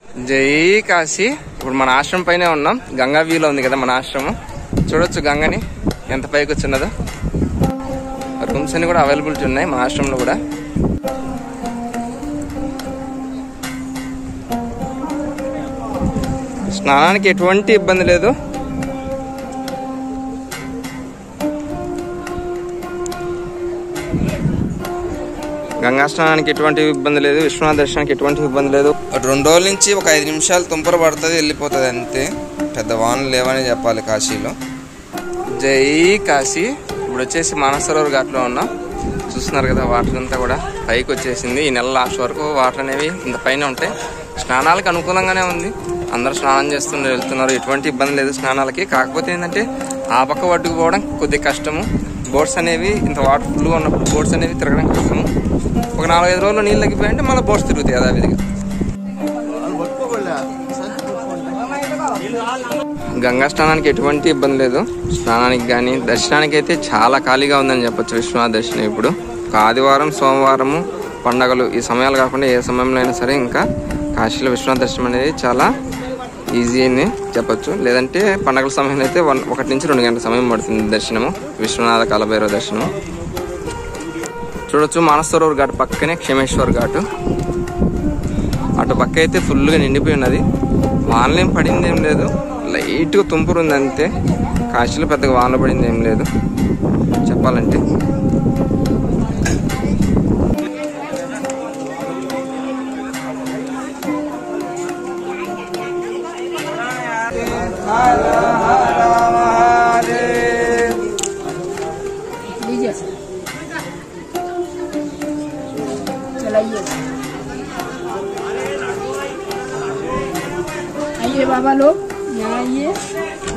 జై కాశీ ఇప్పుడు మన ఆశ్రమం పైనే ఉన్నాం గంగా వ్యూలో ఉంది కదా మన ఆశ్రమం చూడొచ్చు గంగని ఎంత పైకి వచ్చిన్నదో రూమ్స్ అన్ని కూడా అవైలబిలిటీ ఉన్నాయి మన ఆశ్రమంలో కూడా స్నానానికి ఎటువంటి ఇబ్బంది లేదు గంగా స్నానానికి ఎటువంటి ఇబ్బంది లేదు విశ్వనాథ దర్శనానికి ఎటువంటి ఇబ్బంది లేదు రెండు రోజుల నుంచి ఒక ఐదు నిమిషాలు తుంపర పడుతుంది వెళ్ళిపోతుంది అంతే పెద్ద వానలు లేవని చెప్పాలి కాశీలో జై కాశీ ఇప్పుడు వచ్చేసి మానసరోవర్ ఘాట్లో ఉన్నాం చూస్తున్నారు కదా వాటర్ అంతా కూడా పైకి వచ్చేసింది ఈ నెల లాస్ట్ వరకు వాటర్ అనేవి ఇంత పైన ఉంటాయి స్నానాలకు అనుకూలంగానే ఉంది అందరూ స్నానం చేస్తున్నారు వెళ్తున్నారు ఎటువంటి ఇబ్బంది లేదు స్నానాలకి కాకపోతే ఏంటంటే ఆ పక్క ఒడ్డుకు పోవడం కొద్దిగా కష్టము బోట్స్ అనేవి ఇంత వాటర్ ఫుల్గా ఉన్నప్పుడు బోట్స్ అనేవి తిరగడం కష్టము ఒక నాలుగైదు రోజులు నీళ్ళు తగ్గిపోయాయంటే మళ్ళీ బోట్స్ తిరుగుతాయి యథావిధిగా గంగా స్నానానికి ఎటువంటి ఇబ్బంది లేదు స్నానానికి కానీ దర్శనానికి అయితే చాలా ఖాళీగా ఉందని చెప్పొచ్చు విశ్వనాథ దర్శనం ఇప్పుడు ఒక ఆదివారం సోమవారము పండగలు ఈ సమయాలు కాకుండా ఏ సమయంలో అయినా సరే ఇంకా కాశీలో విశ్వనాథ దర్శనం అనేది చాలా ఈజీ అని చెప్పొచ్చు లేదంటే పండగల సమయంలో అయితే వన్ ఒకటి నుంచి రెండు గంటల సమయం పడుతుంది దర్శనము విశ్వనాథ కాలభైరవ దర్శనము చూడొచ్చు మానసరోవర్ ఘాట్ పక్కనే క్షమేశ్వర్ ఘాటు అటు పక్క అయితే ఫుల్గా నిండిపోయి ఉన్నది వానలేం పడింది ఏం లేదు లైట్గా తుంపురు ఉంది అంతే కాశీలో పెద్దగా వానలు పడింది ఏం లేదు చెప్పాలంటే लीजिए चलाइए आइए बाबा लोग यहाँ आइए